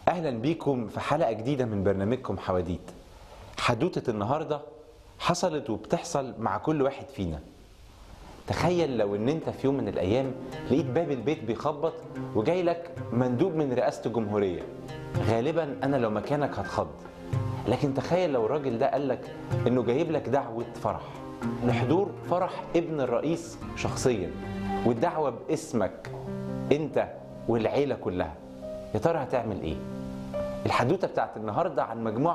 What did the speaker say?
اهلا بيكم في حلقه جديده من برنامجكم حواديت حدوته النهارده حصلت وبتحصل مع كل واحد فينا تخيل لو ان انت في يوم من الايام لقيت باب البيت بيخبط وجاي لك مندوب من رئاسه الجمهوريه غالبا انا لو مكانك هتخض لكن تخيل لو الراجل ده قال لك انه جايب لك دعوه فرح لحضور فرح ابن الرئيس شخصيا والدعوه باسمك انت والعيله كلها يا ترى هتعمل ايه الحدوته بتاعت النهارده عن مجموعه